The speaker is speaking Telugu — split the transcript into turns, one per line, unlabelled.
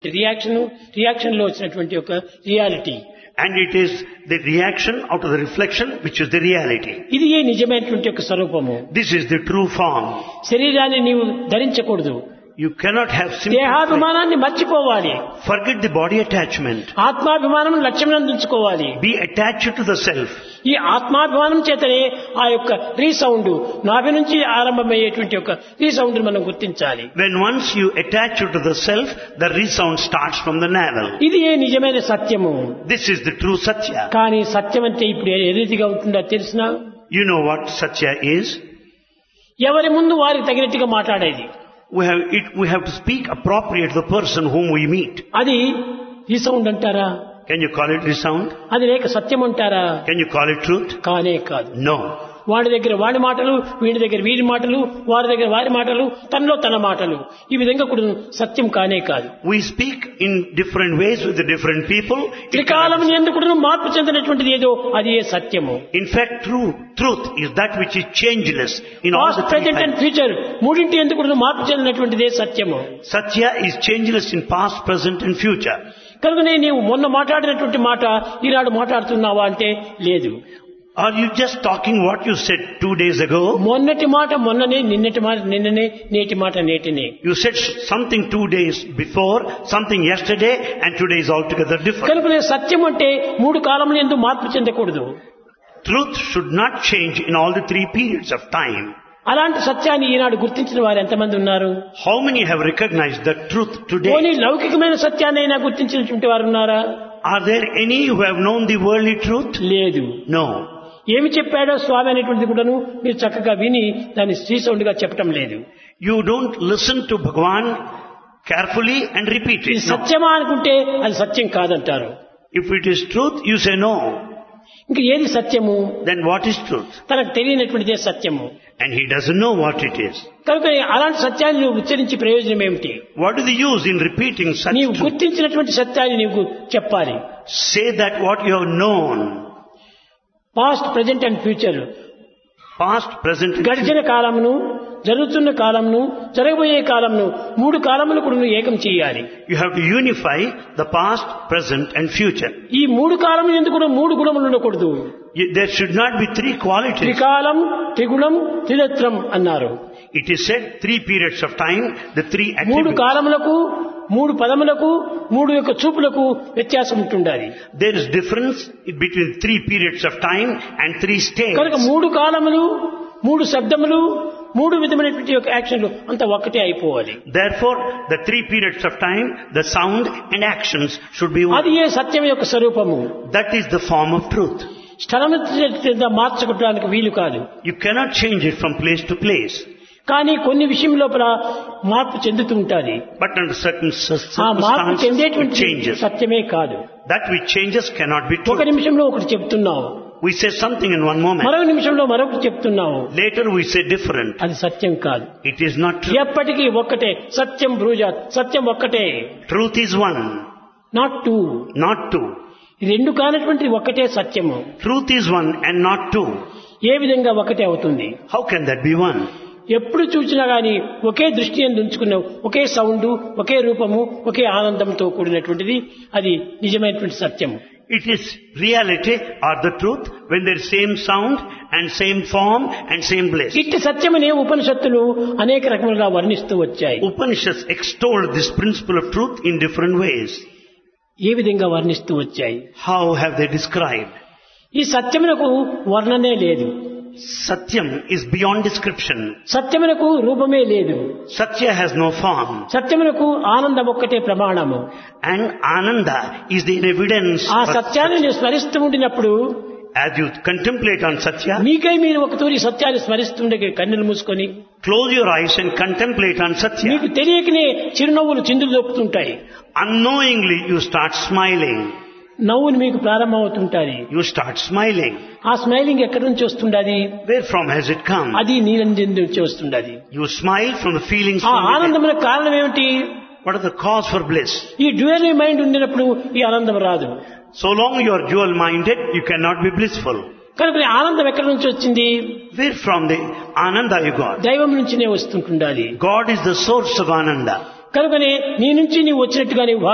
రియాక్షన్ రియాక్షన్ లో వచ్చినటువంటి ఒక reality
And it is the reaction out of the reflection which is the reality.
ఇది ఏ నిజమైనటువంటి ఒక స్వరూపము
This is the true form.
శరీరాన్ని నీవు ధరించకూడదు
You cannot have sympathy.
దేహాభిమానాన్ని మర్చిపోవాలి
Forget the body attachment.
ఆత్మాభిమానం లక్ష్యం అందించుకోవాలి
Be attached to the self.
ఈ ఆత్మాభిమానం చేతనే ఆ యొక్క రీసౌండ్ నాభి నుంచి ఆరంభమయ్యేటువంటి ఒక రీసౌండ్ మనం గుర్తించాలి
When once you attach to the self, the resound starts from the navel.
ఇది ఏ నిజమైన సత్యము
This is the true Satya.
కానీ సత్యం అంటే ఇప్పుడు ఏ రీతిగా ఉంటుందో తెలిసిన
You know what Satya is?
ఎవరి ముందు వారికి తగినట్టుగా మాట్లాడేది
We have, it, we have to speak appropriate to the person whom we meet.
అది రీసౌండ్ అంటారా
Can you call it resound?
అది లేక సత్యం అంటారా
Can you call it truth?
కానే కాదు
No.
వాడి దగ్గర వాడి మాటలు వీడి దగ్గర వీడి మాటలు వారి దగ్గర వారి మాటలు తనలో తన మాటలు ఈ విధంగా కూడా సత్యం కానే కాదు
We speak in different ways with the different people. It
త్రికాలం
cannot-
ఎందుకు మార్పు చెందినటువంటిది ఏదో అది ఏ సత్యము
In fact, true, truth is that which is changeless in all
past
the three
present and
times.
Future మూడింటి ఎందుకు మార్పు చెందినటువంటిదే సత్యము
Satya is changeless in past, present and future.
కనుకనే నీవు మొన్న మాట్లాడినటువంటి మాట ఈనాడు మాట్లాడుతున్నావా అంటే లేదు
Are you just talking what you said two days ago?
మొన్నటి మాట మొన్ననే నిన్నటి మాట నిన్ననే నేటి మాట నేటినే
You said sh- something two days before, something yesterday, and today is altogether different.
కనుకనే సత్యం అంటే మూడు కాలములు ఎందుకు మార్పు చెందకూడదు
Truth should not change in all the three periods of time.
అలాంటి సత్యాన్ని ఈనాడు గుర్తించిన వారు ఎంతమంది ఉన్నారు
How many have recognized the truth
పోనీ
today?
లౌకికమైన సత్యాన్నైనా గుర్తించినటువంటి వారు ఉన్నారా
Are there any who have known the worldly truth?
లేదు
No.
ఏమి చెప్పాడో స్వామి అనేటువంటిది కూడాను మీరు చక్కగా విని దాన్ని శ్రీసౌండ్గా చెప్పటం లేదు
You don't listen to Bhagwan carefully and repeat
ఇది
it. No.
సత్యమా అనుకుంటే అది సత్యం కాదంటారు
If it is truth, you say no.
ఇంక ఏది సత్యము
Then what is truth?
తనకు తెలియనటువంటిదే సత్యము
And he doesn't know what it is.
కనుక అలాంటి సత్యాన్ని నువ్వు ఉచ్చరించి ప్రయోజనం ఏమిటి
What is the use in repeating such
నీవు
truth?
గుర్తించినటువంటి సత్యాన్ని నీవు చెప్పాలి
Say that what you have known,
past present and future
past, present, and
గడిచిన కాలమును జరుగుతున్న కాలంను జరగబోయే కాలంను మూడు కాలములు కూడా నువ్వు ఏకం చేయాలి
You have to unify the past, present and future.
ఈ మూడు కాలములు ఎందుకు కూడా మూడు గుణములు ఉండకూడదు
You- There should not be three qualities.
త్రికాలం త్రిగుణం త్రిరత్నం అన్నారు
It is said three periods of time, the three
మూడు
attributes.
కాలములకు మూడు పదములకు మూడు యొక్క చూపులకు వ్యత్యాసం ఉంటుండాలి
There is difference between three periods of time and three
కనుక
states.
మూడు కాలములు మూడు శబ్దములు మూడు విధమైనటువంటి యొక్క యాక్షన్లు అంత ఒక్కటే అయిపోవాలి
Therefore, the three periods of time, the sound and actions should be
అది
one.
ఏ సత్యం యొక్క స్వరూపము
That is the form of truth.
స్థలము మార్చుకోవడానికి వీలు కాదు
You cannot change it from place to place.
కానీ కొన్ని విషయం లోపల మార్పు చెందుతూ ఉంటుంది
But under certain cir-
ఆ మార్పు
circumstances, it
చెందేటువంటి
changes.
సత్యమే కాదు
That which changes cannot be
ఒక
true.
నిమిషంలో ఒకటి చెప్తున్నావు
We say something in one moment.
మరొక నిమిషంలో మరొకటి చెప్తున్నావు
Later we say different.
అది సత్యం కాదు
It is not true.
ఎప్పటికీ ఒక్కటే సత్యం బ్రూజాత్ సత్యం ఒక్కటే
Truth is one,
not two
not two.
ఈ రెండు కానటువంటి ఒక్కటే సత్యము
Truth is one and not two.
ఏ విధంగా ఒకటే అవుతుంది
How can that be one?
ఎప్పుడు చూసినా గాని ఒకే దృష్టి ఎందు ఉంచుకున్న ఒకే సౌండ్ ఒకే రూపము ఒకే ఆనందంతో కూడినటువంటిది అది నిజమైనటువంటి సత్యము
It is reality or the truth when there is same sound and same form and same bliss.
ఇట్టి సత్యమనే ఉపనిషత్తులు అనేక రకములుగా వర్ణిస్తూ వచ్చాయి
Upanishads extolled this principle of truth in different ways.
ఏ విధంగా వర్ణిస్తూ వచ్చాయి
How have they described?
ఈ సత్యమునకు వర్ణనే లేదు
Satyam is beyond description.
సత్యమునకు రూపమే లేదు
Satya has no form.
సత్యమునకు ఆనందం ఒక్కటే ప్రమాణము
And Ananda is the evidence.
ఆ
for
సత్యాన్ని నేను స్మరిస్తూ ఉండినప్పుడు
As you contemplate on Satya,
మీకై మీరు ఒక తూరి సత్యాన్ని స్మరిస్తుండే కన్నులు మూసుకొని
close your eyes and contemplate on Satya.
మీకు తెలియకనే చిరునవ్వులు చిందులు దొక్కుతుంటాయి
Unknowingly you start smiling.
నవ్వులు మీకు ప్రారంభమవుతుంటాయి
You start smiling.
ఆ స్మైలింగ్ ఎక్కడి నుంచి వస్తుండది
Where from has it come?
అది నీలంజన్ నుంచి వస్తుండది
You smile from the feelings
ఆ
from within.
ఆనందములకు కారణం ఏమిటి
What are the cause for bliss?
ఈ డ్యూయల్ మైండ్ ఉండినప్పుడు ఈ ఆనందం రాదు
So long you are dual minded, you cannot be blissful.
కనుక ఈ ఆనందం ఎక్కడి నుంచి వచ్చింది
Where from the Ananda you got?
దైవం నుంచినే వస్తుంటుండాలి
God is the source of Ananda.
కనుకనే నీ నుంచి నీవు వచ్చినట్టుగా నీవు